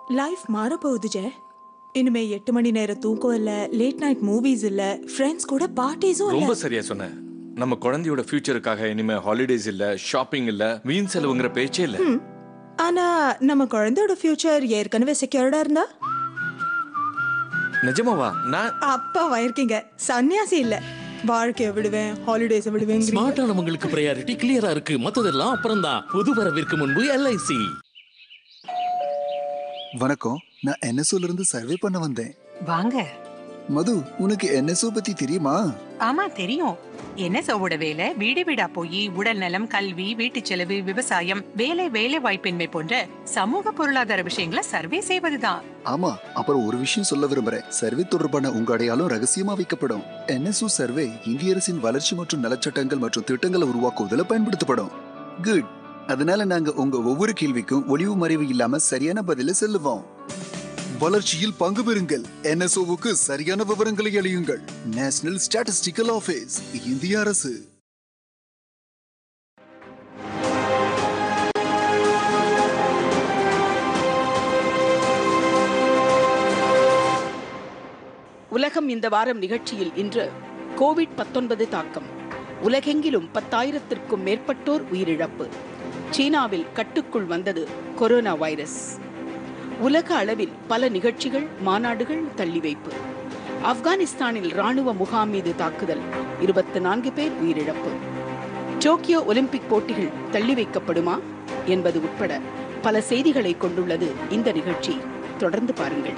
Life மாறப்போகுது ஜெ இனிமே எட்டு மணி நேரம் தூக்கம் இல்ல லேட் நைட் மூவிஸ் இல்ல ஃப்ரெண்ட்ஸ் கூட பார்ட்டிஸும் இல்ல ரொம்ப சரியா சொன்ன நம்ம குழந்தையோட ஃபியூச்சருக்காக இனிமே ஹாலிடேஸ் இல்ல ஷாப்பிங் இல்ல வீண் செலவுங்கிற பேச்சே இல்ல ஆனா நம்ம குழந்தையோட ஃபியூச்சர் ஏற்கனவே செக்யூர்டா இருந்தா நிஜமாவா நான் அப்பாவா இருக்கீங்க சன்னியாசி இல்ல வாழ்க்கைய விடுவேன் ஹாலிடேஸ் விடுவேன் ஸ்மார்ட்டானவங்களுக்கு ப்ரையாரிட்டி கிளியரா இருக்கு மத்ததெல்லாம் அப்புறம் தான் புது வரவிற்கு முன்பு எல்ஐசி வணக்கம் நான் என்எஸ்ஓல இருந்து சர்வே பண்ண வந்தேன் வாங்க மது உனக்கு என்எஸ்ஓ பத்தி தெரியுமா ஆமா தெரியும் என்ன சோவோட வேலை வீடு வீடா போய் உடல் நலம் கல்வி வீட்டு செலவு விவசாயம் வேலை வேலை வாய்ப்பின்மை போன்ற சமூக பொருளாதார விஷயங்களை சர்வே செய்வதுதான் ஆமா அப்புறம் ஒரு விஷயம் சொல்ல விரும்புறேன் சர்வே தொடர்பான உங்க அடையாளம் ரகசியமா வைக்கப்படும் என்எஸ்ஓ சர்வே இந்திய அரசின் வளர்ச்சி மற்றும் நலச்சட்டங்கள் மற்றும் திட்டங்களை உருவாக்குவதில் பயன்படுத்தப்படும் குட் அதனால நாங்க உங்க ஒவ்வொரு கேள்விக்கும் ஒளிவு மறைவு இல்லாம சரியான பதில சொல்லுவோம் வளர்ச்சியில் பங்கு பெறுங்கள் என்எஸ்ஓவுக்கு சரியான விவரங்களை அளியுங்கள் நேஷனல் ஸ்டாட்டிஸ்டிக்கல் ஆபீஸ் இந்திய அரசு உலகம் இந்த வாரம் நிகழ்ச்சியில் இன்று கோவிட் 19 தாக்கம் உலகெங்கிலும் பத்தாயிரத்திற்கும் மேற்பட்டோர் உயிரிழப்பு சீனாவில் கட்டுக்குள் வந்தது கொரோனா வைரஸ் உலக அளவில் பல நிகழ்ச்சிகள் மாநாடுகள் தள்ளி வைப்பு ஆப்கானிஸ்தானில் ராணுவ முகாம் மீது தாக்குதல் இருபத்தி நான்கு பேர் உயிரிழப்பு டோக்கியோ ஒலிம்பிக் போட்டிகள் தள்ளி வைக்கப்படுமா என்பது உட்பட பல செய்திகளை கொண்டுள்ளது இந்த நிகழ்ச்சி தொடர்ந்து பாருங்கள்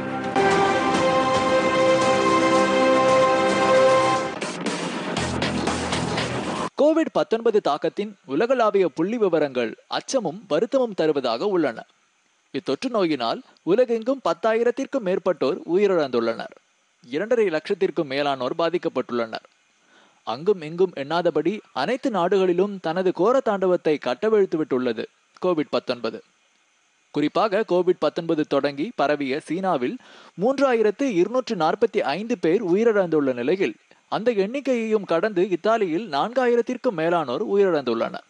கோவிட் 19 தாக்கத்தின் உலகளாவிய புள்ளி விவரங்கள் அச்சமும் வருத்தமும் தருவதாக உள்ளன இத்தொற்று நோயினால் உலகெங்கும் பத்தாயிரத்திற்கும் மேற்பட்டோர் உயிரிழந்துள்ளனர் இரண்டரை லட்சத்திற்கும் மேலானோர் பாதிக்கப்பட்டுள்ளனர் அங்கும் இங்கும் எண்ணாதபடி அனைத்து நாடுகளிலும் தனது கோர தாண்டவத்தை கட்டவிழ்த்துவிட்டுள்ளது கோவிட் 19 குறிப்பாக கோவிட் 19 தொடங்கி பரவிய சீனாவில் மூன்றாயிரத்து இருநூற்று நாற்பத்தி ஐந்து பேர் உயிரிழந்துள்ள நிலையில் அந்த எண்ணிக்கையையும் கடந்து இத்தாலியில் நான்காயிரத்திற்கும் மேலானோர் உயிரிழந்துள்ளனர்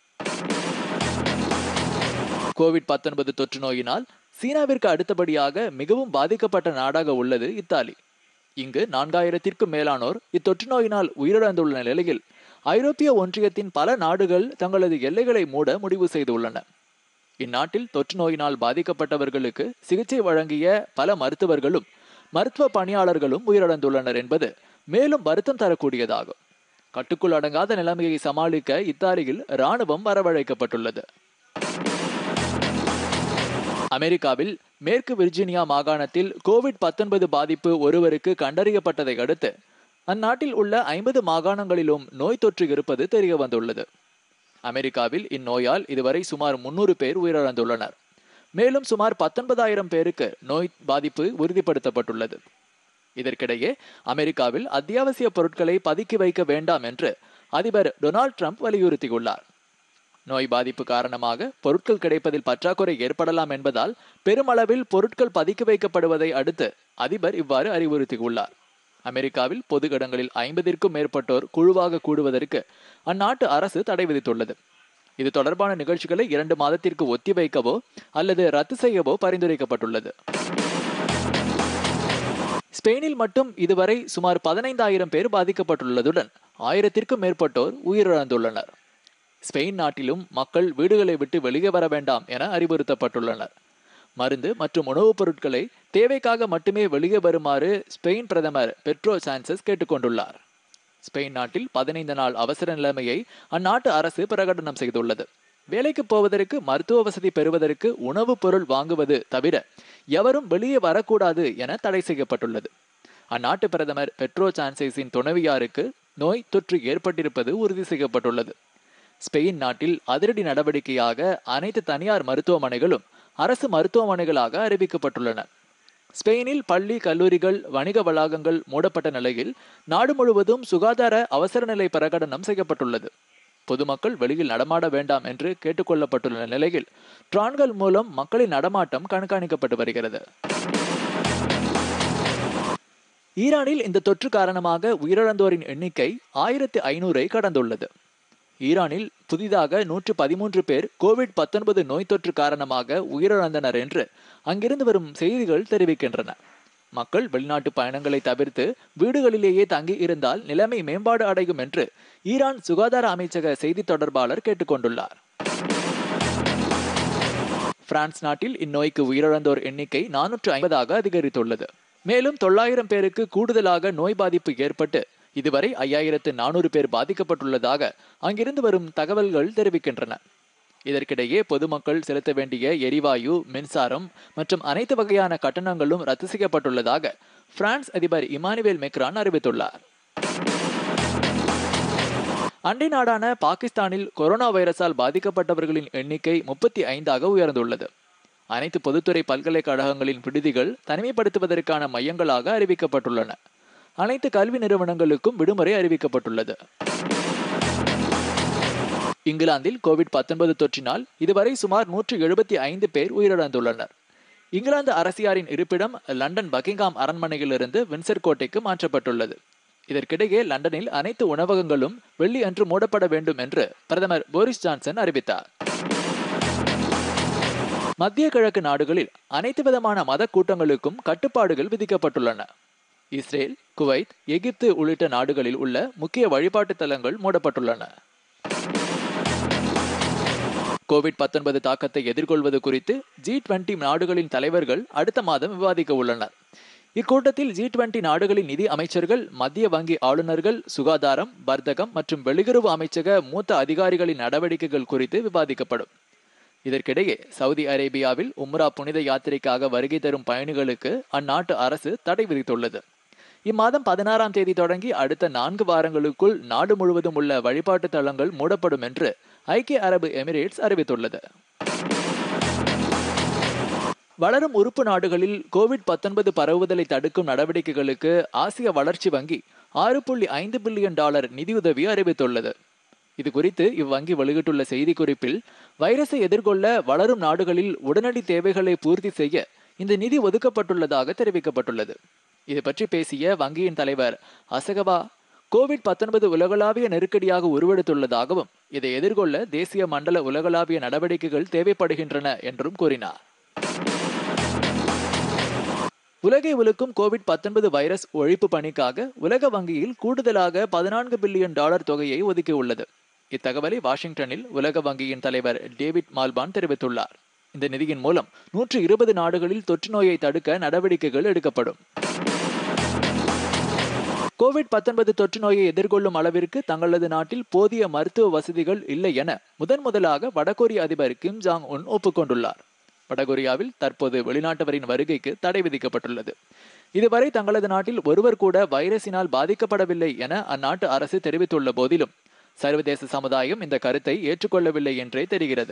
கோவிட் 19 தொற்று நோயினால் சீனாவிற்கு அடுத்தபடியாக மிகவும் பாதிக்கப்பட்ட நாடாக உள்ளது இத்தாலி இங்கு நான்காயிரத்திற்கும் மேலானோர் இத்தொற்று நோயினால் உயிரிழந்துள்ள நிலையில் ஐரோப்பிய ஒன்றியத்தின் பல நாடுகள் தங்களது எல்லைகளை மூட முடிவு செய்துள்ளன இந்நாட்டில் தொற்று நோயினால் பாதிக்கப்பட்டவர்களுக்கு சிகிச்சை வழங்கிய பல மருத்துவர்களும் மருத்துவ பணியாளர்களும் உயிரிழந்துள்ளனர் என்பது மேலும் வருத்தம் தரக்கூடியதாகும் கட்டுக்குள் அடங்காத நிலைமையை சமாளிக்க இத்தாலியில் இராணுவம் வரவழைக்கப்பட்டுள்ளது அமெரிக்காவில் மேற்கு விர்ஜீனியா மாகாணத்தில் கோவிட் 19 பாதிப்பு ஒருவருக்கு கண்டறியப்பட்டதை அடுத்து அந்நாட்டில் உள்ள ஐம்பது மாகாணங்களிலும் நோய் தொற்று இருப்பது தெரிய வந்துள்ளது அமெரிக்காவில் இந்நோயால் இதுவரை சுமார் முன்னூறு பேர் உயிரிழந்துள்ளனர் மேலும் சுமார் பத்தொன்பதாயிரம் பேருக்கு நோய் பாதிப்பு உறுதிப்படுத்தப்பட்டுள்ளது இதற்கிடையே அமெரிக்காவில் அத்தியாவசிய பொருட்களை பதுக்கி வைக்க வேண்டாம் என்று அதிபர் டொனால்ட் ட்ரம்ப் வலியுறுத்தியுள்ளார் நோய் பாதிப்பு காரணமாக பொருட்கள் கிடைப்பதில் பற்றாக்குறை ஏற்படலாம் என்பதால் பெருமளவில் பொருட்கள் பதுக்கி வைக்கப்படுவதை அடுத்து அதிபர் இவ்வாறு அறிவுறுத்தியுள்ளார் அமெரிக்காவில் பொது இடங்களில் ஐம்பதிற்கும் மேற்பட்டோர் குழுவாக கூடுவதற்கு அந்நாட்டு அரசு தடை விதித்துள்ளது இது தொடர்பான நிகழ்ச்சிகளை இரண்டு மாதத்திற்கு ஒத்திவைக்கவோ அல்லது ரத்து செய்யவோ பரிந்துரைக்கப்பட்டுள்ளது ஸ்பெயினில் மட்டும் இதுவரை சுமார் பதினைந்தாயிரம் பேர் பாதிக்கப்பட்டுள்ளதுடன் ஆயிரத்திற்கும் மேற்பட்டோர் உயிரிழந்துள்ளனர் ஸ்பெயின் நாட்டிலும் மக்கள் வீடுகளை விட்டு வெளியே வர வேண்டாம் என அறிவுறுத்தப்பட்டுள்ளனர் மருந்து மற்றும் உணவுப் பொருட்களை தேவைக்காக மட்டுமே வெளியே வருமாறு ஸ்பெயின் பிரதமர் பெட்ரோ சான்சஸ் கேட்டுக்கொண்டுள்ளார் ஸ்பெயின் நாட்டில் பதினைந்து நாள் அவசர நிலைமையை அந்நாட்டு அரசு பிரகடனம் செய்துள்ளது வேலைக்கு போவதற்கு மருத்துவ வசதி பெறுவதற்கு உணவுப் பொருள் வாங்குவது தவிர எவரும் வெளியே வரக்கூடாது என தடை செய்யப்பட்டுள்ளது அந்நாட்டு பிரதமர் பெட்ரோ சான்சேஸின் துணைவியாருக்கு நோய் தொற்று ஏற்பட்டிருப்பது உறுதி செய்யப்பட்டுள்ளது ஸ்பெயின் நாட்டில் அதிரடி நடவடிக்கையாக அனைத்து தனியார் மருத்துவமனைகளும் அரசு மருத்துவமனைகளாக அறிவிக்கப்பட்டுள்ளன ஸ்பெயினில் பள்ளி கல்லூரிகள் வணிக வளாகங்கள் மூடப்பட்ட நிலையில் நாடு முழுவதும் சுகாதார அவசர நிலை பிரகடனம் செய்யப்பட்டுள்ளது பொதுமக்கள் வெளியில் நடமாட வேண்டாம் என்று கேட்டுக்கொள்ளப்பட்டுள்ள நிலையில் ட்ரான்கள் மூலம் மக்களின் நடமாட்டம் கண்காணிக்கப்பட்டு வருகிறது ஈரானில் இந்த தொற்று காரணமாக உயிரிழந்தோரின் எண்ணிக்கை ஆயிரத்தி ஐநூறை கடந்துள்ளது ஈரானில் புதிதாக நூற்று பதிமூன்று பேர் கோவிட் பத்தொன்பது நோய் தொற்று காரணமாக உயிரிழந்தனர் என்று அங்கிருந்து வரும் செய்திகள் தெரிவிக்கின்றன மக்கள் வெளிநாட்டு பயணங்களை தவிர்த்து வீடுகளிலேயே தங்கி இருந்தால் நிலைமை மேம்பாடு அடையும் என்று ஈரான் சுகாதார அமைச்சக செய்தி தொடர்பாளர் கேட்டுக்கொண்டுள்ளார் பிரான்ஸ் நாட்டில் இந்நோய்க்கு உயிரிழந்தோர் எண்ணிக்கை நானூற்று ஐம்பதாக அதிகரித்துள்ளது மேலும் தொள்ளாயிரம் பேருக்கு கூடுதலாக நோய் பாதிப்பு ஏற்பட்டு இதுவரை ஐயாயிரத்து நானூறு பேர் பாதிக்கப்பட்டுள்ளதாக அங்கிருந்து வரும் தகவல்கள் தெரிவிக்கின்றன இதற்கிடையே பொதுமக்கள் செலுத்த வேண்டிய எரிவாயு மின்சாரம் மற்றும் அனைத்து வகையான கட்டணங்களும் ரத்து செய்யப்பட்டுள்ளதாக பிரான்ஸ் அதிபர் இமானுவேல் மெக்ரான் அறிவித்துள்ளார் அண்டை நாடான பாகிஸ்தானில் கொரோனா வைரஸால் பாதிக்கப்பட்டவர்களின் எண்ணிக்கை முப்பத்தி ஐந்தாக உயர்ந்துள்ளது அனைத்து பொதுத்துறை பல்கலைக்கழகங்களின் விடுதிகள் தனிமைப்படுத்துவதற்கான மையங்களாக அறிவிக்கப்பட்டுள்ளன அனைத்து கல்வி நிறுவனங்களுக்கும் விடுமுறை அறிவிக்கப்பட்டுள்ளது இங்கிலாந்தில் கோவிட் பத்தொன்பது தொற்றினால் இதுவரை சுமார் நூற்று எழுபத்தி ஐந்து பேர் உயிரிழந்துள்ளனர் இங்கிலாந்து அரசியாரின் இருப்பிடம் லண்டன் பக்கிங்காம் அரண்மனையிலிருந்து வின்சர் கோட்டைக்கு மாற்றப்பட்டுள்ளது இதற்கிடையே லண்டனில் அனைத்து உணவகங்களும் வெள்ளி அன்று மூடப்பட வேண்டும் என்று பிரதமர் போரிஸ் ஜான்சன் அறிவித்தார் மத்திய கிழக்கு நாடுகளில் அனைத்து விதமான மத கூட்டங்களுக்கும் கட்டுப்பாடுகள் விதிக்கப்பட்டுள்ளன இஸ்ரேல் குவைத் எகிப்து உள்ளிட்ட நாடுகளில் உள்ள முக்கிய வழிபாட்டு தலங்கள் மூடப்பட்டுள்ளன கோவிட் பத்தொன்பது தாக்கத்தை எதிர்கொள்வது குறித்து ஜி டுவெண்டி நாடுகளின் தலைவர்கள் அடுத்த மாதம் விவாதிக்க உள்ளனர் இக்கூட்டத்தில் ஜி டுவெண்டி நாடுகளின் நிதி அமைச்சர்கள் மத்திய வங்கி ஆளுநர்கள் சுகாதாரம் வர்த்தகம் மற்றும் வெளியுறவு அமைச்சக மூத்த அதிகாரிகளின் நடவடிக்கைகள் குறித்து விவாதிக்கப்படும் இதற்கிடையே சவுதி அரேபியாவில் உம்ரா புனித யாத்திரைக்காக வருகை தரும் பயணிகளுக்கு அந்நாட்டு அரசு தடை விதித்துள்ளது இம்மாதம் பதினாறாம் தேதி தொடங்கி அடுத்த நான்கு வாரங்களுக்குள் நாடு முழுவதும் உள்ள வழிபாட்டு தலங்கள் மூடப்படும் என்று ஐக்கிய அரபு எமிரேட்ஸ் அறிவித்துள்ளது வளரும் உறுப்பு நாடுகளில் கோவிட் பத்தொன்பது பரவுவதை தடுக்கும் நடவடிக்கைகளுக்கு ஆசிய வளர்ச்சி வங்கி ஆறு புள்ளி ஐந்து பில்லியன் டாலர் நிதியுதவி அறிவித்துள்ளது இது குறித்து இவ்வங்கி வெளியிட்டுள்ள செய்திக்குறிப்பில் வைரஸை எதிர்கொள்ள வளரும் நாடுகளில் உடனடி தேவைகளை பூர்த்தி செய்ய இந்த நிதி ஒதுக்கப்பட்டுள்ளதாக தெரிவிக்கப்பட்டுள்ளது இது பற்றி பேசிய வங்கியின் தலைவர் அசகபா கோவிட் பத்தொன்பது உலகளாவிய நெருக்கடியாக உருவெடுத்துள்ளதாகவும் இதை எதிர்கொள்ள தேசிய மண்டல உலகளாவிய நடவடிக்கைகள் தேவைப்படுகின்றன என்றும் கூறினார் உலகை உலுக்கும் கோவிட் பத்தொன்பது வைரஸ் ஒழிப்பு பணிக்காக உலக வங்கியில் கூடுதலாக பதினான்கு பில்லியன் டாலர் தொகையை ஒதுக்கியுள்ளது இத்தகவலை வாஷிங்டனில் உலக வங்கியின் தலைவர் டேவிட் மால்பான் தெரிவித்துள்ளார் இந்த நிதியின் மூலம் நூற்று இருபது நாடுகளில் தொற்று நோயை தடுக்க நடவடிக்கைகள் எடுக்கப்படும் கோவிட் பத்தொன்பது தொற்று நோயை எதிர்கொள்ளும் அளவிற்கு தங்களது நாட்டில் போதிய மருத்துவ வசதிகள் இல்லை என முதன் முதலாக வடகொரிய அதிபர் கிம் ஜாங் உன் ஒப்புக்கொண்டுள்ளார் வடகொரியாவில் தற்போது வெளிநாட்டவரின் வருகைக்கு தடை விதிக்கப்பட்டுள்ளது இதுவரை தங்களது நாட்டில் ஒருவர் கூட வைரஸினால் பாதிக்கப்படவில்லை என அந்நாட்டு அரசு தெரிவித்துள்ள போதிலும் சர்வதேச சமுதாயம் இந்த கருத்தை ஏற்றுக்கொள்ளவில்லை என்றே தெரிகிறது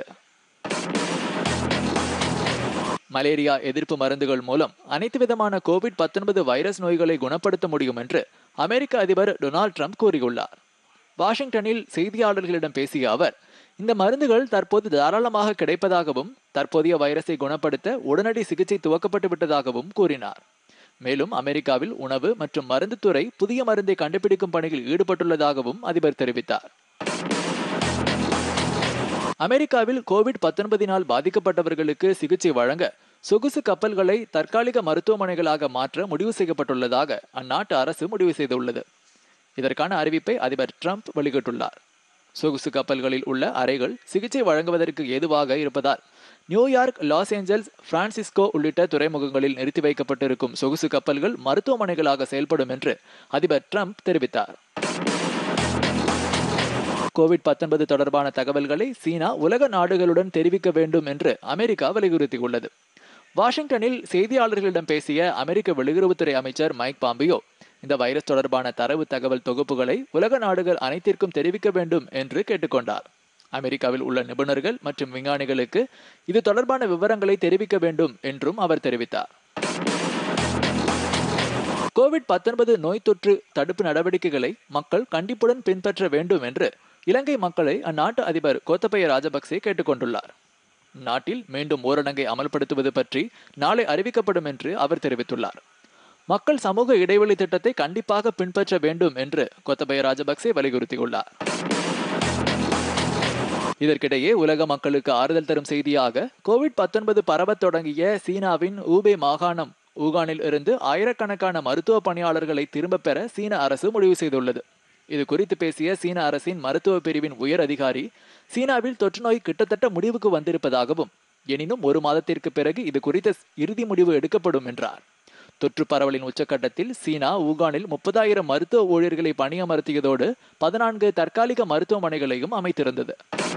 மலேரியா எதிர்ப்பு மருந்துகள் மூலம் அனைத்து விதமான கோவிட் பத்தொன்பது வைரஸ் நோய்களை குணப்படுத்த முடியும் என்று அமெரிக்க அதிபர் டொனால்ட் ட்ரம்ப் கூறியுள்ளார் வாஷிங்டனில் செய்தியாளர்களிடம் பேசிய அவர் இந்த மருந்துகள் தற்போது தாராளமாக கிடைப்பதாகவும் தற்போதைய வைரஸை குணப்படுத்த உடனடி சிகிச்சை துவக்கப்பட்டு விட்டதாகவும் கூறினார் மேலும் அமெரிக்காவில் உணவு மற்றும் மருந்து துறை புதிய மருந்தை கண்டுபிடிக்கும் பணியில் ஈடுபட்டுள்ளதாகவும் அதிபர் தெரிவித்தார் அமெரிக்காவில் கோவிட் பத்தொன்பதினால் பாதிக்கப்பட்டவர்களுக்கு சிகிச்சை வழங்க சொகுசு கப்பல்களை தற்காலிக மருத்துவமனைகளாக மாற்ற முடிவு செய்யப்பட்டுள்ளதாக அந்நாட்டு அரசு முடிவு செய்துள்ளது இதற்கான அறிவிப்பை அதிபர் ட்ரம்ப் வெளியிட்டுள்ளார் சொகுசு கப்பல்களில் உள்ள அறைகள் சிகிச்சை வழங்குவதற்கு ஏதுவாக இருப்பதால் நியூயார்க் லாஸ் ஏஞ்சல்ஸ் பிரான்சிஸ்கோ உள்ளிட்ட துறைமுகங்களில் நிறுத்தி வைக்கப்பட்டிருக்கும் சொகுசு கப்பல்கள் மருத்துவமனைகளாக செயல்படும் என்று அதிபர் ட்ரம்ப் தெரிவித்தார் கோவிட் பத்தொன்பது தொடர்பான தகவல்களை சீனா உலக நாடுகளுடன் தெரிவிக்க வேண்டும் என்று அமெரிக்கா வலியுறுத்தியுள்ளது வாஷிங்டனில் செய்தியாளர்களிடம் பேசிய அமெரிக்க வெளியுறவுத்துறை அமைச்சர் மைக் பாம்பியோ இந்த வைரஸ் தொடர்பான தரவு தகவல் தொகுப்புகளை உலக நாடுகள் அனைத்திற்கும் தெரிவிக்க வேண்டும் என்று கேட்டுக்கொண்டார் அமெரிக்காவில் உள்ள நிபுணர்கள் மற்றும் விஞ்ஞானிகளுக்கு இது தொடர்பான விவரங்களை தெரிவிக்க வேண்டும் என்றும் அவர் தெரிவித்தார் கோவிட் பத்தொன்பது நோய் தொற்று தடுப்பு நடவடிக்கைகளை மக்கள் கண்டிப்புடன் பின்பற்ற வேண்டும் என்று இலங்கை மக்களை அந்நாட்டு அதிபர் கோத்தபய ராஜபக்சே கேட்டுக்கொண்டுள்ளார் நாட்டில் மீண்டும் ஊரடங்கை அமல்படுத்துவது பற்றி நாளை அறிவிக்கப்படும் என்று அவர் தெரிவித்துள்ளார் மக்கள் சமூக இடைவெளி திட்டத்தை கண்டிப்பாக பின்பற்ற வேண்டும் என்று கோத்தபய ராஜபக்சே வலியுறுத்தியுள்ளார் இதற்கிடையே உலக மக்களுக்கு ஆறுதல் தரும் செய்தியாக கோவிட் பத்தொன்பது பரவத் தொடங்கிய சீனாவின் ஊபே மாகாணம் ஊகானில் இருந்து ஆயிரக்கணக்கான மருத்துவ பணியாளர்களை திரும்பப் பெற சீன அரசு முடிவு செய்துள்ளது இது குறித்து பேசிய சீன அரசின் மருத்துவ பிரிவின் உயர் அதிகாரி சீனாவில் தொற்று நோய் கிட்டத்தட்ட முடிவுக்கு வந்திருப்பதாகவும் எனினும் ஒரு மாதத்திற்கு பிறகு இது குறித்த இறுதி முடிவு எடுக்கப்படும் என்றார் தொற்று பரவலின் உச்சக்கட்டத்தில் சீனா ஊகானில் முப்பதாயிரம் மருத்துவ ஊழியர்களை பணியமர்த்தியதோடு பதினான்கு தற்காலிக மருத்துவமனைகளையும் அமைத்திருந்தது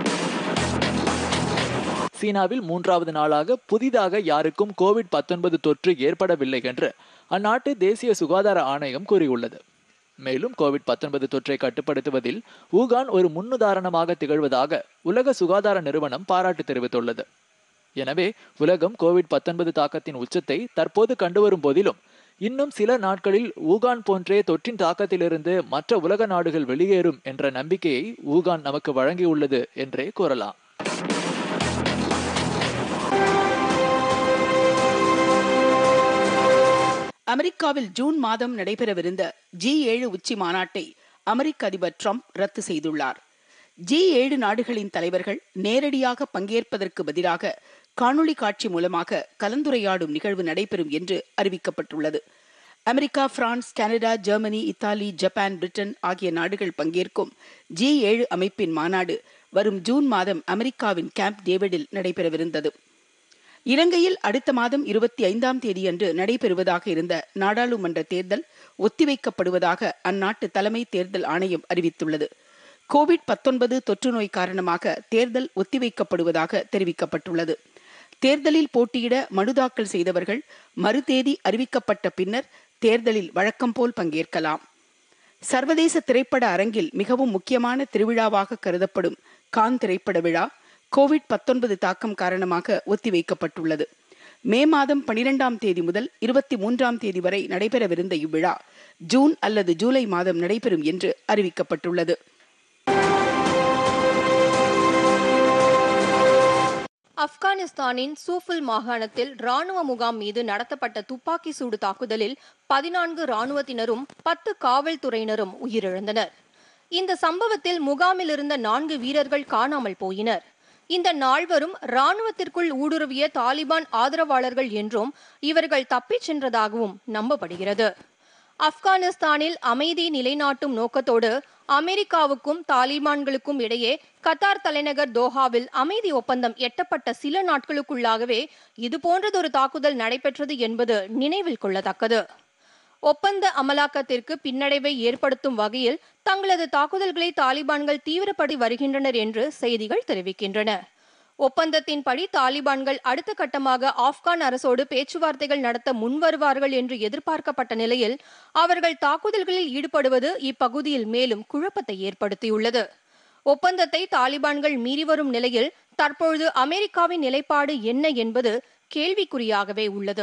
சீனாவில் மூன்றாவது நாளாக புதிதாக யாருக்கும் கோவிட் பத்தொன்பது தொற்று ஏற்படவில்லை என்று அந்நாட்டு தேசிய சுகாதார ஆணையம் கூறியுள்ளது மேலும் கோவிட் பத்தொன்பது தொற்றை கட்டுப்படுத்துவதில் ஊகான் ஒரு முன்னுதாரணமாக திகழ்வதாக உலக சுகாதார நிறுவனம் பாராட்டு தெரிவித்துள்ளது எனவே உலகம் கோவிட் பத்தொன்பது தாக்கத்தின் உச்சத்தை தற்போது கண்டுவரும் போதிலும் இன்னும் சில நாட்களில் ஊகான் போன்றே தொற்றின் தாக்கத்திலிருந்து மற்ற உலக நாடுகள் வெளியேறும் என்ற நம்பிக்கையை ஊகான் நமக்கு வழங்கியுள்ளது என்றே கூறலாம் அமெரிக்காவில் ஜூன் மாதம் நடைபெறவிருந்த ஜி ஏழு உச்சி மாநாட்டை அமெரிக்க அதிபர் ட்ரம்ப் ரத்து செய்துள்ளார் ஜி ஏழு நாடுகளின் தலைவர்கள் நேரடியாக பங்கேற்பதற்கு பதிலாக காணொளி காட்சி மூலமாக கலந்துரையாடும் நிகழ்வு நடைபெறும் என்று அறிவிக்கப்பட்டுள்ளது America France Canada Germany Italy Japan Britain ஆகிய நாடுகள் பங்கேற்கும் ஜி ஏழு அமைப்பின் மாநாடு வரும் ஜூன் மாதம் அமெரிக்காவின் கேம்ப் டேவிடில் நடைபெறவிருந்தது இலங்கையில் அடுத்த மாதம் இருபத்தி ஐந்தாம் தேதியன்று நடைபெறுவதாக இருந்த நாடாளுமன்ற தேர்தல் ஒத்திவைக்கப்படுவதாக அந்நாட்டு தலைமை தேர்தல் ஆணையம் அறிவித்துள்ளது கோவிட் பத்தொன்பது தொற்று நோய் காரணமாக தேர்தல் ஒத்திவைக்கப்படுவதாக தெரிவிக்கப்பட்டுள்ளது தேர்தலில் போட்டியிட மனு தாக்கல் செய்தவர்கள் மறுதேதி அறிவிக்கப்பட்ட பின்னர் தேர்தலில் வழக்கம் போல் பங்கேற்கலாம் சர்வதேச திரைப்பட அரங்கில் மிகவும் முக்கியமான திருவிழாவாக கருதப்படும் கான் திரைப்பட விழா கோவிட் பத்தொன்பது தாக்கம் காரணமாக ஒத்திவைக்கப்பட்டுள்ளது மே மாதம் பனிரெண்டாம் தேதி முதல் இருபத்தி மூன்றாம் தேதி வரை நடைபெறவிருந்த இவ்விழா ஜூன் அல்லது ஜூலை மாதம் நடைபெறும் என்று அறிவிக்கப்பட்டுள்ளது ஆப்கானிஸ்தானின் சூஃபுல் மாகாணத்தில் ராணுவ முகாம் மீது நடத்தப்பட்ட துப்பாக்கி சூடு தாக்குதலில் பதினான்கு ராணுவத்தினரும் பத்து காவல்துறையினரும் உயிரிழந்தனர் இந்த சம்பவத்தில் முகாமில் இருந்த நான்கு வீரர்கள் காணாமல் போயினர் இந்த நால்வரும் ராணுவத்திற்குள் ஊடுருவிய தாலிபான் ஆதரவாளர்கள் என்றும் இவர்கள் தப்பிச் சென்றதாகவும் நம்பப்படுகிறது ஆப்கானிஸ்தானில் அமைதி நிலைநாட்டும் நோக்கத்தோடு அமெரிக்காவுக்கும் தாலிபான்களுக்கும் இடையே கத்தார் தலைநகர் தோஹாவில் அமைதி ஒப்பந்தம் எட்டப்பட்ட சில நாட்களுக்குள்ளாகவே இதுபோன்றதொரு தாக்குதல் நடைபெற்றது என்பது நினைவில் கொள்ளத்தக்கது ஒப்பந்த அமலாக்கத்திற்கு பின்னடைவை ஏற்படுத்தும் வகையில் தங்களது தாக்குதல்களை தாலிபான்கள் தீவிரப்படுத்தி வருகின்றனர் என்று செய்திகள் தெரிவிக்கின்றன ஒப்பந்தத்தின்படி தாலிபான்கள் அடுத்த கட்டமாக ஆப்கான் அரசோடு பேச்சுவார்த்தைகள் நடத்த முன்வருவார்கள் என்று எதிர்பார்க்கப்பட்ட நிலையில் அவர்கள் தாக்குதல்களில் ஈடுபடுவது இப்பகுதியில் மேலும் குழப்பத்தை ஏற்படுத்தியுள்ளது ஒப்பந்தத்தை தாலிபான்கள் மீறி வரும் நிலையில் தற்பொழுது அமெரிக்காவின் நிலைப்பாடு என்ன என்பது கேள்விக்குறியாகவே உள்ளது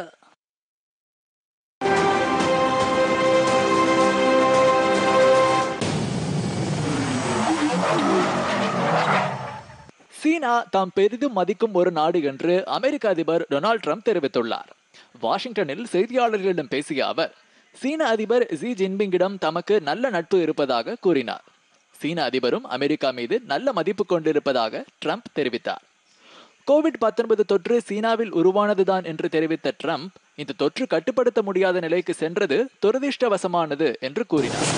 சீனா தாம் பெரிதும் மதிக்கும் ஒரு நாடு என்று அமெரிக்க அதிபர் டொனால்ட் ட்ரம்ப் தெரிவித்துள்ளார் வாஷிங்டனில் செய்தியாளர்களிடம் பேசிய அவர் சீன அதிபர் ஜி ஜின்பிங்கிடம் தமக்கு நல்ல நட்பு இருப்பதாக கூறினார் சீன அதிபரும் அமெரிக்கா மீது நல்ல மதிப்பு கொண்டிருப்பதாக ட்ரம்ப் தெரிவித்தார் கோவிட் பத்தொன்பது தொற்று சீனாவில் உருவானதுதான் என்று தெரிவித்த ட்ரம்ப் இந்த தொற்று கட்டுப்படுத்த முடியாத நிலைக்கு சென்றது துரதிர்ஷ்டவசமானது என்று கூறினார்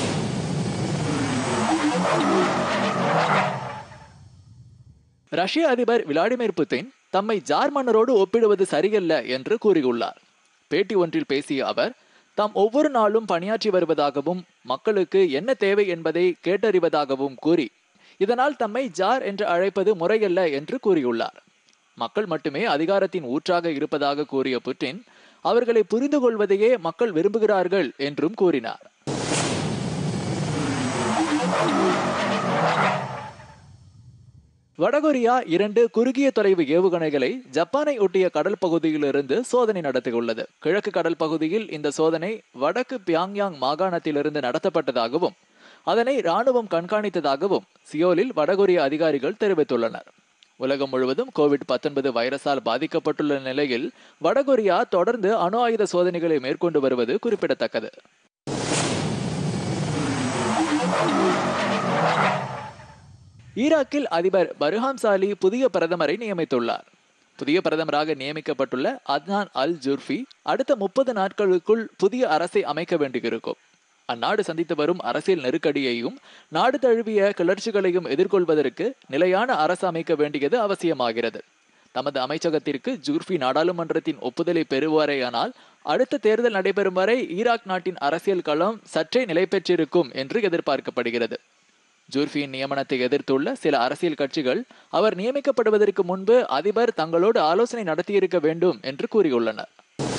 ரஷ்ய அதிபர் விளாடிமிர் புதின் தம்மை ஜார் மன்னரோடு ஒப்பிடுவது சரியல்ல என்று கூறியுள்ளார் பேட்டி ஒன்றில் பேசிய அவர் தாம் ஒவ்வொரு நாளும் பணியாற்றி வருவதாகவும் மக்களுக்கு என்ன தேவை என்பதை கேட்டறிவதாகவும் கூறி இதனால் தம்மை ஜார் என்று அழைப்பது முறையல்ல என்று கூறியுள்ளார் மக்கள் மட்டுமே அதிகாரத்தின் ஊற்றாக இருப்பதாக கூறிய புட்டின் அவர்களை புரிந்து கொள்வதையே மக்கள் விரும்புகிறார்கள் என்றும் கூறினார் வடகொரியா இரண்டு குறுகிய தொலைவு ஏவுகணைகளை ஜப்பானை ஒட்டிய கடல் பகுதியிலிருந்து சோதனை நடத்தியுள்ளது கிழக்கு கடல் பகுதியில் இந்த சோதனை வடக்கு பியாங்யாங் மாகாணத்திலிருந்து நடத்தப்பட்டதாகவும் அதனை ராணுவம் கண்காணித்ததாகவும் சியோலில் வடகொரிய அதிகாரிகள் தெரிவித்துள்ளனர் உலகம் முழுவதும் கோவிட் பத்தொன்பது வைரஸால் பாதிக்கப்பட்டுள்ள நிலையில் வடகொரியா தொடர்ந்து அணு ஆயுத சோதனைகளை மேற்கொண்டு வருவது குறிப்பிடத்தக்கது ஈராக்கில் அதிபர் பர்ஹாம் சாலி புதிய பிரதமரை நியமித்துள்ளார் புதிய பிரதமராக நியமிக்கப்பட்டுள்ள அத்னான் அல் ஜுர்ஃபி அடுத்த முப்பது நாட்களுக்குள் புதிய அரசை அமைக்க வேண்டியிருக்கும் அந்நாடு சந்தித்து வரும் அரசியல் நெருக்கடியையும் நாடு தழுவிய கிளர்ச்சிகளையும் எதிர்கொள்வதற்கு நிலையான அரசு அமைக்க வேண்டியது அவசியமாகிறது தமது அமைச்சகத்திற்கு ஜூர்ஃபி நாடாளுமன்றத்தின் ஒப்புதலை பெறுவாரேயானால் அடுத்த தேர்தல் நடைபெறும் வரை ஈராக் நாட்டின் அரசியல் களம் சற்றே நிலை பெற்றிருக்கும் என்று எதிர்பார்க்கப்படுகிறது ஜூர்ஃபியின் நியமனத்தை எதிர்த்துள்ள சில அரசியல் கட்சிகள் அவர் நியமிக்கப்படுவதற்கு முன்பு அதிபர் தங்களோடு ஆலோசனை நடத்தியிருக்க வேண்டும் என்று கூறியுள்ளனர்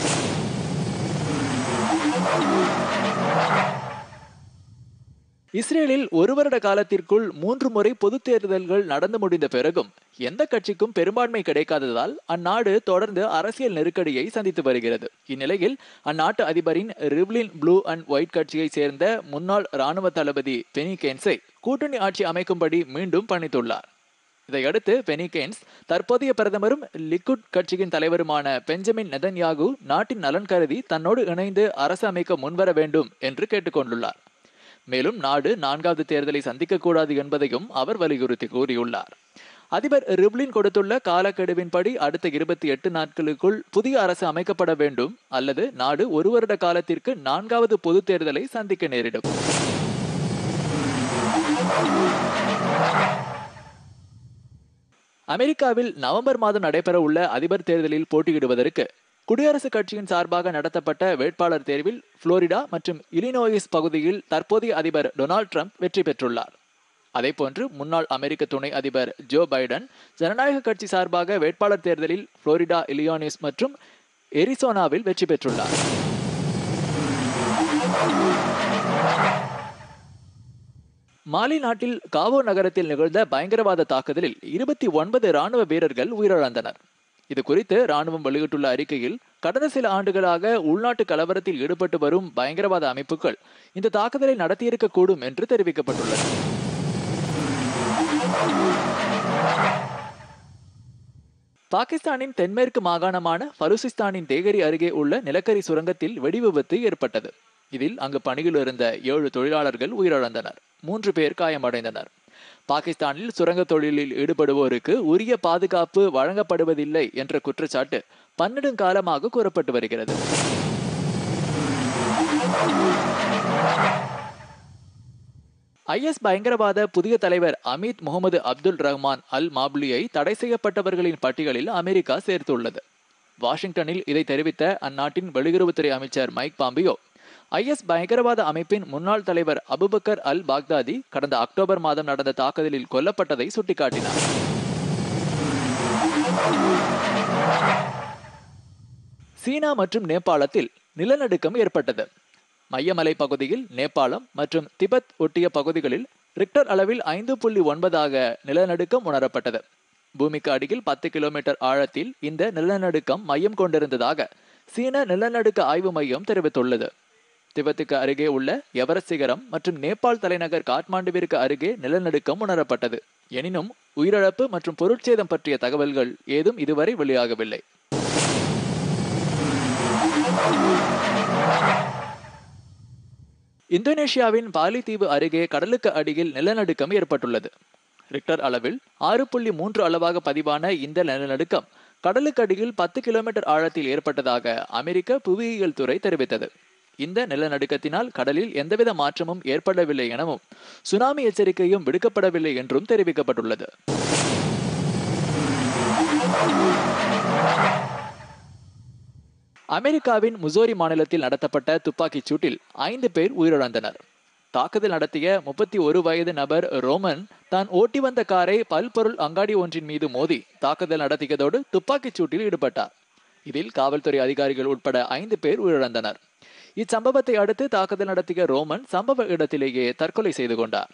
இஸ்ரேலில் ஒரு வருட காலத்திற்குள் மூன்று முறை பொதுத் தேர்தல்கள் நடந்து முடிந்த பிறகும் எந்த கட்சிக்கும் பெரும்பான்மை கிடைக்காததால் அந்நாடு தொடர்ந்து அரசியல் நெருக்கடியை சந்தித்து வருகிறது இந்நிலையில் அந்நாட்டு அதிபரின் ரிவ்லின் ப்ளூ அண்ட் ஒயிட் கட்சியை சேர்ந்த முன்னாள் ராணுவ தளபதி பெனி கேன்ஸை கூட்டணி ஆட்சி அமைக்கும்படி மீண்டும் பணித்துள்ளார் இதையடுத்து பெனிகேன்ஸ் தற்போதைய பிரதமரும் லிக்குட் கட்சியின் தலைவருமான பெஞ்சமின் நெதன்யாகு நாட்டின் நலன் கருதி தன்னோடு இணைந்து அரசு அமைக்க முன்வர வேண்டும் என்று கேட்டுக்கொண்டுள்ளார் மேலும் நாடு நான்காவது தேர்தலை சந்திக்கக்கூடாது என்பதையும் அவர் வலியுறுத்தி கூறியுள்ளார் அதிபர் ரிப்லின் கொடுத்துள்ள காலக்கெடுவின்படி அடுத்த இருபத்தி எட்டு நாட்களுக்குள் புதிய அரசு அமைக்கப்பட வேண்டும் அல்லது நாடு ஒரு வருட காலத்திற்கு நான்காவது பொது தேர்தலை சந்திக்க நேரிடும் அமெரிக்காவில் நவம்பர் மாதம் நடைபெற உள்ள அதிபர் தேர்தலில் போட்டியிடுவதற்கு குடியரசுக் கட்சியின் சார்பாக நடத்தப்பட்ட வேட்பாளர் தேர்வில் புளோரிடா மற்றும் இலினோயிஸ் பகுதியில் தற்போதைய அதிபர் டொனால்ட் ட்ரம்ப் வெற்றி பெற்றுள்ளார் அதேபோன்று முன்னாள் அமெரிக்க துணை அதிபர் ஜோ பைடன் ஜனநாயக கட்சி சார்பாக வேட்பாளர் தேர்தலில் புளோரிடா இலியோனிஸ் மற்றும் எரிசோனாவில் வெற்றி பெற்றுள்ளார் மாலி நாட்டில் காவோ நகரத்தில் நிகழ்ந்த பயங்கரவாத தாக்குதலில் இருபத்தி ஒன்பது ராணுவ வீரர்கள் உயிரிழந்தனர் இது குறித்து ராணுவம் வெளியிட்டுள்ள அறிக்கையில் கடந்த சில ஆண்டுகளாக உள்நாட்டு கலவரத்தில் ஈடுபட்டு வரும் பயங்கரவாத அமைப்புகள் இந்த தாக்குதலை நடத்தியிருக்கக்கூடும் என்று தெரிவிக்கப்பட்டுள்ளது பாகிஸ்தானின் தென்மேற்கு மாகாணமான பலுசிஸ்தானின் தேகரி அருகே உள்ள நிலக்கரி சுரங்கத்தில் வெடிவிபத்து ஏற்பட்டது இதில் அங்கு பணியில் இருந்த ஏழு தொழிலாளர்கள் உயிரிழந்தனர் மூன்று பேர் காயமடைந்தனர் பாகிஸ்தானில் சுரங்க தொழிலில் ஈடுபடுவோருக்கு உரிய பாதுகாப்பு வழங்கப்படுவதில்லை என்ற குற்றச்சாட்டு பன்னெடுங்காலமாக கூறப்பட்டு வருகிறது ஐஎஸ் பயங்கரவாத புதிய தலைவர் அமீத் முகமது அப்துல் ரஹ்மான் அல் மாப்லியை தடை செய்யப்பட்டவர்களின் பட்டியலில் அமெரிக்கா சேர்த்துள்ளது வாஷிங்டனில் இதை தெரிவித்த அந்நாட்டின் வெளியுறவுத்துறை அமைச்சர் மைக் பாம்பியோ ஐஎஸ் பயங்கரவாத அமைப்பின் முன்னாள் தலைவர் அபுபக்கர் அல் பாக்தாதி கடந்த அக்டோபர் மாதம் நடந்த தாக்குதலில் கொல்லப்பட்டதை சுட்டிக்காட்டினார் சீனா மற்றும் நேபாளத்தில் நிலநடுக்கம் ஏற்பட்டது மையமலை பகுதியில் நேபாளம் மற்றும் திபெத் ஒட்டிய பகுதிகளில் ரிக்டர் அளவில் ஐந்து புள்ளி ஒன்பதாக நிலநடுக்கம் உணரப்பட்டது பூமிக்கு அடியில் பத்து கிலோமீட்டர் ஆழத்தில் இந்த நிலநடுக்கம் மையம் கொண்டிருந்ததாக சீன நிலநடுக்க ஆய்வு மையம் தெரிவித்துள்ளது திபெத்துக்கு அருகே உள்ள எவரஸ்ட் சிகரம் மற்றும் நேபாள் தலைநகர் காட்மாண்டுவிற்கு அருகே நிலநடுக்கம் உணரப்பட்டது எனினும் உயிரிழப்பு மற்றும் பொருட்சேதம் பற்றிய தகவல்கள் ஏதும் இதுவரை வெளியாகவில்லை இந்தோனேஷியாவின் பாலி தீவு அருகே கடலுக்கு அடியில் நிலநடுக்கம் ஏற்பட்டுள்ளது ரிக்டர் அளவில் ஆறு புள்ளி மூன்று அளவாக பதிவான இந்த நிலநடுக்கம் கடலுக்கு அடியில் பத்து கிலோமீட்டர் ஆழத்தில் ஏற்பட்டதாக அமெரிக்க புவியியல் துறை தெரிவித்தது இந்த நிலநடுக்கத்தினால் கடலில் எந்தவித மாற்றமும் ஏற்படவில்லை எனவும் சுனாமி எச்சரிக்கையும் விடுக்கப்படவில்லை என்றும் தெரிவிக்கப்பட்டுள்ளது அமெரிக்காவின் முசோரி மாநிலத்தில் நடத்தப்பட்ட துப்பாக்கிச் சூட்டில் ஐந்து பேர் உயிரிழந்தனர் தாக்குதல் நடத்திய முப்பத்தி ஒரு வயது நபர் ரோமன் தான் ஓட்டி வந்த காரை பல்பொருள் அங்காடி ஒன்றின் மீது மோதி தாக்குதல் நடத்தியதோடு துப்பாக்கிச் சூட்டில் ஈடுபட்டார் இதில் காவல்துறை அதிகாரிகள் உட்பட ஐந்து பேர் உயிரிழந்தனர் இச்சம்பவத்தை அடுத்து தாக்குதல் நடத்திய ரோமன் சம்பவ இடத்திலேயே தற்கொலை செய்து கொண்டார்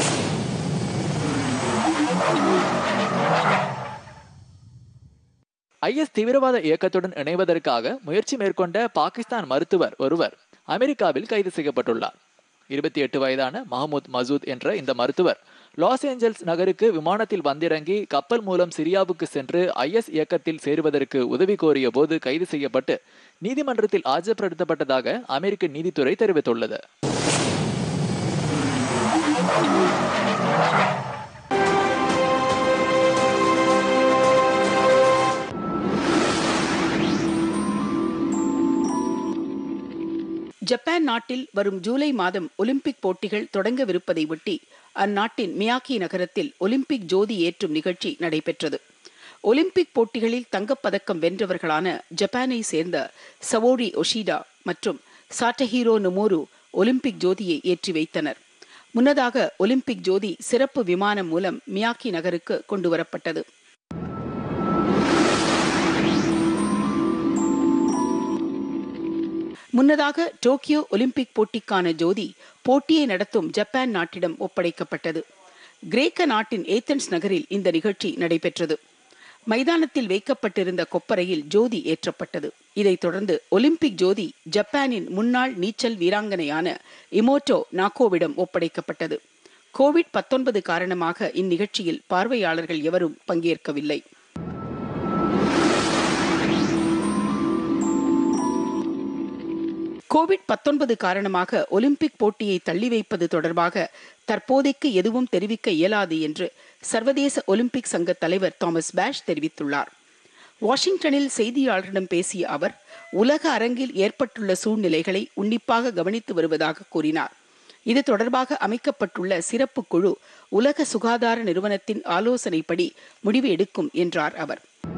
ஐஎஸ் தீவிரவாத இயக்கத்துடன் இணைவதற்காக முயற்சி மேற்கொண்ட பாகிஸ்தான் மருத்துவர் ஒருவர் அமெரிக்காவில் கைது செய்யப்பட்டுள்ளார் இருபத்தி எட்டு வயதான மஹமூத் மசூத் என்ற இந்த மருத்துவர் லாஸ் ஏஞ்சல்ஸ் நகருக்கு விமானத்தில் வந்திறங்கி கப்பல் மூலம் சிரியாவுக்கு சென்று ஐஎஸ் இயக்கத்தில் சேருவதற்கு உதவி கோரிய போது கைது செய்யப்பட்டு நீதிமன்றத்தில் ஆஜர்படுத்தப்பட்டதாக அமெரிக்க நீதித்துறை தெரிவித்துள்ளது ஜப்பான் நாட்டில் வரும் ஜூலை மாதம் ஒலிம்பிக் போட்டிகள் தொடங்கவிருப்பதை ஒட்டி அந்நாட்டின் மியாக்கி நகரத்தில் ஒலிம்பிக் ஜோதி ஏற்றும் நிகழ்ச்சி நடைபெற்றது ஒலிம்பிக் போட்டிகளில் தங்கப்பதக்கம் வென்றவர்களான ஜப்பானை சேர்ந்த சவோரி ஒஷிடா மற்றும் சாட்டஹீரோ நுமோரு ஒலிம்பிக் ஜோதியை ஏற்றி வைத்தனர் முன்னதாக ஒலிம்பிக் ஜோதி சிறப்பு விமானம் மூலம் மியாக்கி நகருக்கு கொண்டுவரப்பட்டது முன்னதாக டோக்கியோ ஒலிம்பிக் போட்டிக்கான ஜோதி போட்டியை நடத்தும் ஜப்பான் நாட்டிடம் ஒப்படைக்கப்பட்டது கிரேக்க நாட்டின் ஏத்தன்ஸ் நகரில் இந்த நிகழ்ச்சி நடைபெற்றது மைதானத்தில் வைக்கப்பட்டிருந்த கொப்பரையில் ஜோதி ஏற்றப்பட்டது இதைத் தொடர்ந்து ஒலிம்பிக் ஜோதி ஜப்பானின் முன்னாள் நீச்சல் வீராங்கனையான இமோட்டோ நாக்கோவிடம் ஒப்படைக்கப்பட்டது கோவிட் 19 காரணமாக இந்நிகழ்ச்சியில் பார்வையாளர்கள் எவரும் பங்கேற்கவில்லை கோவிட் 19 காரணமாக ஒலிம்பிக் போட்டியை தள்ளி வைப்பது தொடர்பாக தற்போதைக்கு எதுவும் தெரிவிக்க இயலாது என்று சர்வதேச ஒலிம்பிக் சங்க தலைவர் தாமஸ் பேஷ் தெரிவித்துள்ளார் வாஷிங்டனில் செய்தியாளர்களிடம் பேசிய அவர் உலக அரங்கில் ஏற்பட்டுள்ள சூழ்நிலைகளை உன்னிப்பாக கவனித்து வருவதாக கூறினார் இது தொடர்பாக அமைக்கப்பட்டுள்ள சிறப்பு குழு உலக சுகாதார நிறுவனத்தின் ஆலோசனைப்படி முடிவு எடுக்கும் என்றார் அவர்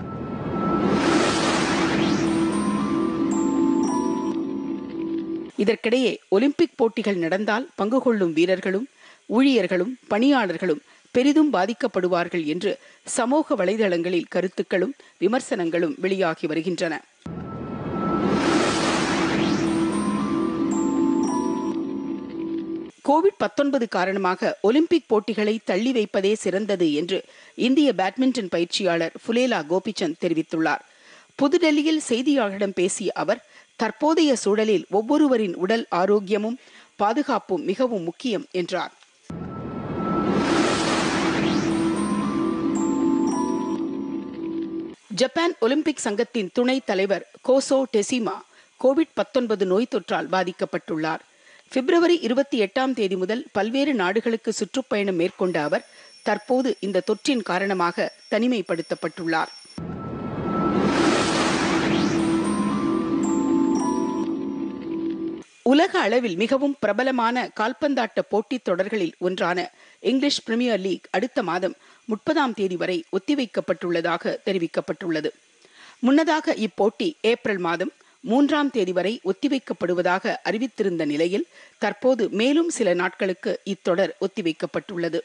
இதற்கிடையே ஒலிம்பிக் போட்டிகள் நடந்தால் பங்கு கொள்ளும் வீரர்களும் ஊழியர்களும் பணியாளர்களும் பெரிதும் பாதிக்கப்படுவார்கள் என்று சமூக வலைதளங்களில் கருத்துக்களும் விமர்சனங்களும் வெளியாகி வருகின்றன கோவிட் 19 காரணமாக ஒலிம்பிக் போட்டிகளை தள்ளி வைப்பதே சிறந்தது என்று இந்திய பேட்மிண்டன் பயிற்சியாளர் ஃபுலேலா கோபிச்சந்த் தெரிவித்துள்ளார் புதுடெல்லியில் செய்தியாளர்களிடம் பேசிய அவர் தற்போதைய சூழலில் ஒவ்வொருவரின் உடல் ஆரோக்கியமும் பாதுகாப்பும் மிகவும் முக்கியம் என்றார் ஜப்பான் ஒலிம்பிக் சங்கத்தின் துணைத் தலைவர் கோசோ டெசிமா கோவிட் 19 நோய் தொற்றால் பாதிக்கப்பட்டுள்ளார் பிப்ரவரி இருபத்தி எட்டாம் தேதி முதல் பல்வேறு நாடுகளுக்கு சுற்றுப்பயணம் மேற்கொண்ட அவர் தற்போது இந்த தொற்றின் காரணமாக தனிமைப்படுத்தப்பட்டுள்ளார் உலக அளவில் மிகவும் பிரபலமான கால்பந்தாட்ட போட்டித் தொடர்களில் ஒன்றான இங்கிலீஷ் பிரீமியர் லீக் அடுத்த மாதம் முப்பதாம் தேதி வரை ஒத்திவைக்கப்பட்டுள்ளதாக தெரிவிக்கப்பட்டுள்ளது முன்னதாக இப்போட்டி ஏப்ரல் மாதம் மூன்றாம் தேதி வரை ஒத்திவைக்கப்படுவதாக அறிவித்திருந்த நிலையில் தற்போது மேலும் சில நாட்களுக்கு இத்தொடர் ஒத்திவைக்கப்பட்டுள்ளது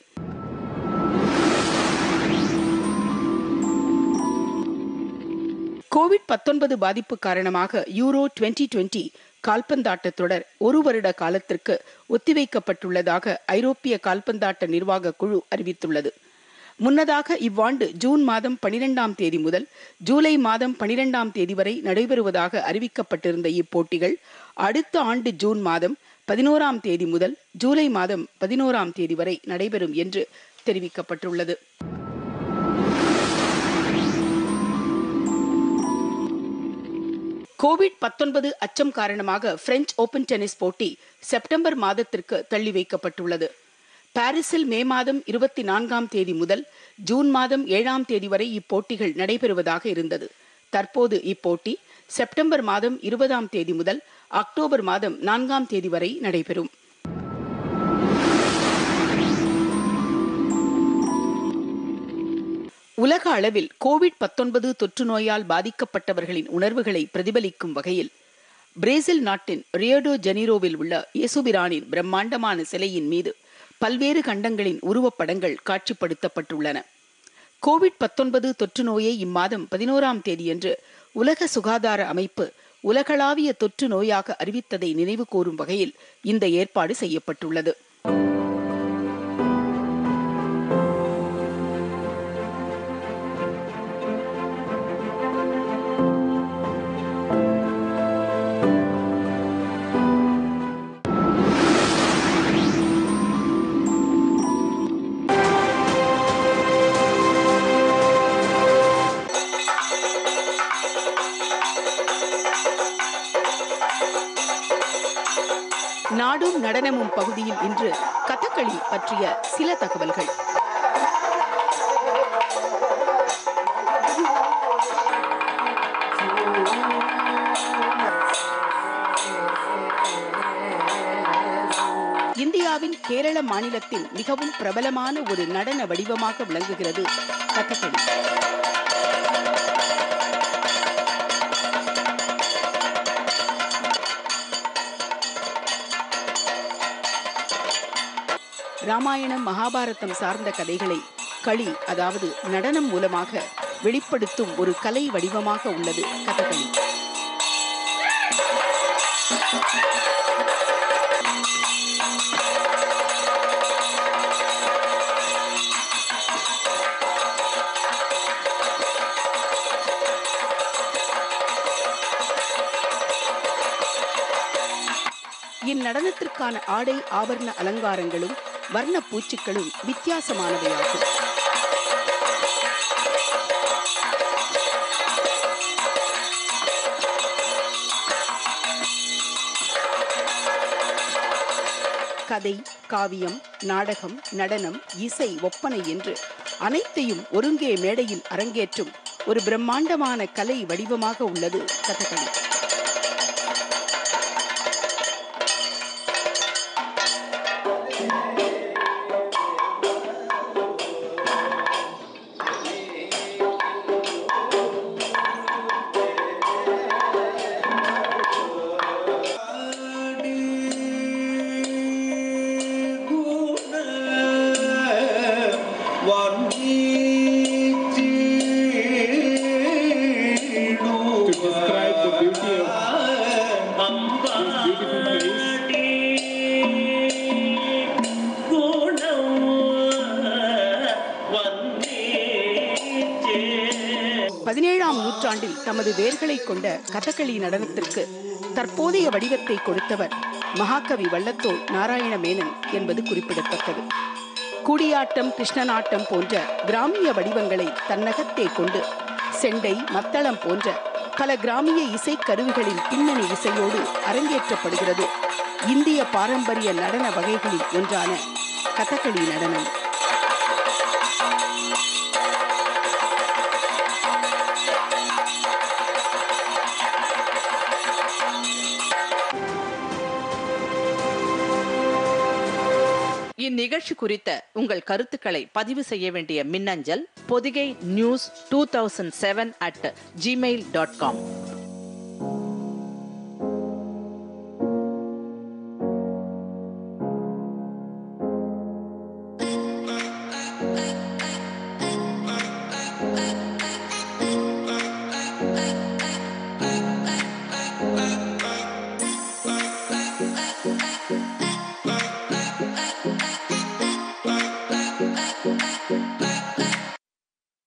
கோவிட் 19 பாதிப்பு காரணமாக யூரோ 2020 கால்பந்தாட்ட தொடர் ஒரு வருட காலத்திற்கு ஒத்திவைக்கப்பட்டுள்ளதாக ஐரோப்பிய கால்பந்தாட்ட நிர்வாக குழு அறிவித்துள்ளது முன்னதாக இவ்வாண்டு ஜூன் மாதம் பனிரெண்டாம் தேதி முதல் ஜூலை மாதம் பனிரெண்டாம் தேதி வரை நடைபெறுவதாக அறிவிக்கப்பட்டிருந்த இப்போட்டிகள் அடுத்த ஆண்டு ஜூன் மாதம் பதினோராம் தேதி முதல் ஜூலை மாதம் பதினோராம் தேதி வரை நடைபெறும் என்று தெரிவிக்கப்பட்டுள்ளது கோவிட் 19 அச்சம் காரணமாக பிரெஞ்சு ஓபன் டென்னிஸ் போட்டி செப்டம்பர் மாதத்திற்கு தள்ளி வைக்கப்பட்டுள்ளது பாரிஸில் மே மாதம் இருபத்தி நான்காம் தேதி முதல் ஜூன் மாதம் ஏழாம் தேதி வரை இப்போட்டிகள் நடைபெறுவதாக இருந்தது தற்போது இப்போட்டி செப்டம்பர் மாதம் இருபதாம் தேதி முதல் அக்டோபர் மாதம் நான்காம் தேதி வரை நடைபெறும் உலக அளவில் கோவிட் 19 தொற்று நோயால் பாதிக்கப்பட்டவர்களின் உணர்வுகளை பிரதிபலிக்கும் வகையில் பிரேசில் நாட்டின் ரியோடோ ஜெனீரோவில் உள்ள இயேசுபிரானின் பிரம்மாண்டமான சிலையின் மீது பல்வேறு கண்டங்களின் உருவப்படங்கள் காட்சிப்படுத்தப்பட்டுள்ளன கோவிட் 19 தொற்று நோயை இம்மாதம் பதினோராம் தேதியன்று உலக சுகாதார அமைப்பு உலகளாவிய தொற்று நோயாக அறிவித்ததை நினைவு கூறும் வகையில் இந்த ஏற்பாடு செய்யப்பட்டுள்ளது நாடும் நடனமும் பகுதியில் இன்று கதகளி பற்றிய சில தகவல்கள் இந்தியாவின் கேரள மாநிலத்தில் மிகவும் பிரபலமான ஒரு நடன வடிவமாக விளங்குகிறது கதகளி ராமாயணம் மகாபாரதம் சார்ந்த கதைகளை களி அதாவது நடனம் மூலமாக வெளிப்படுத்தும் ஒரு கலை வடிவமாக உள்ளது கதகளி இந்நடனத்திற்கான ஆடை ஆபரண அலங்காரங்களும் வர்ண பூச்சுக்களும் வித்தியாசமானவையாகும் கதை காவியம் நாடகம் நடனம் இசை ஒப்பனை என்று அனைத்தையும் ஒருங்கே மேடையில் அரங்கேற்றும் ஒரு பிரம்மாண்டமான கலை வடிவமாக உள்ளது Kathakali to describe the beauty of this beautiful place. பதினேழாம் நூற்றாண்டில் தமது வேர்களை கொண்ட கதகளி நடனத்திற்கு தற்போதைய வடிவத்தை கொடுத்தவர் மகாகவி வள்ளத்தோள் நாராயண மேனன் என்பது குறிப்பிடத்தக்கது கூடியாட்டம் கிருஷ்ணனாட்டம் போன்ற கிராமிய வடிவங்களை தன்னகத்தே கொண்டு செண்டை மத்தளம் போன்ற பல கிராமிய இசை கருவிகளின் பின்னணி இசையோடு அரங்கேற்றப்படுகிறது இந்திய பாரம்பரிய நடன வகைகளில் ஒன்றான கதகளி நடனம் இந்நிகழ்ச்சி குறித்த உங்கள் கருத்துக்களை பதிவு செய்ய வேண்டிய மின்னஞ்சல் Podhigai news two thousand seven at Gmail dot com